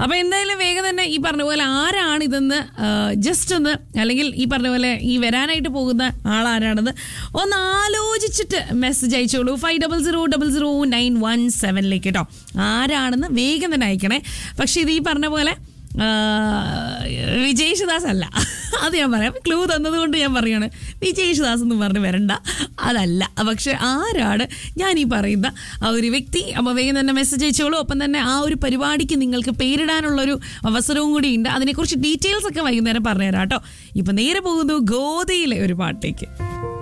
അപ്പൊ എന്തായാലും വേഗം തന്നെ ഈ പറഞ്ഞ പോലെ ആരാണ് ഇതെന്ന് ജസ്റ്റ് ഒന്ന് അല്ലെങ്കിൽ ഈ പറഞ്ഞ പോലെ ഈ വരാനായിട്ട് പോകുന്ന ആളാരാണെന്ന് ഒന്ന് ആലോചിച്ചിട്ട് മെസ്സേജ് അയച്ചോളൂ five double zero double zero nine one സെവനിലേക്ക് കേട്ടോ ആരാണെന്ന് വേഗം തന്നെ അയക്കണേ പക്ഷെ ഇത് ഈ പറഞ്ഞ പോലെ ആ, വിജയ് യേശുദാസ് അല്ല അത് ഞാൻ പറയാം ക്ലൂ തന്നതുകൊണ്ട് ഞാൻ പറയാണ് വിജയ് യേശുദാസ് എന്ന് പറഞ്ഞ് വരണ്ട അതല്ല പക്ഷെ ആരാണ് ഞാൻ ഈ പറയുന്ന ആ ഒരു വ്യക്തി അപ്പോൾ വേഗം തന്നെ മെസ്സേജ് അയച്ചോളൂ ഒപ്പം തന്നെ ആ ഒരു പരിപാടിക്ക് നിങ്ങൾക്ക് പേരിടാനുള്ളൊരു അവസരവും കൂടി ഉണ്ട് അതിനെക്കുറിച്ച് ഡീറ്റെയിൽസ് ഒക്കെ വൈകുന്നേരം പറഞ്ഞുതരാം കേട്ടോ ഇപ്പം നേരെ പോകുന്നു ഗോതയിലെ ഒരു പാട്ടേക്ക്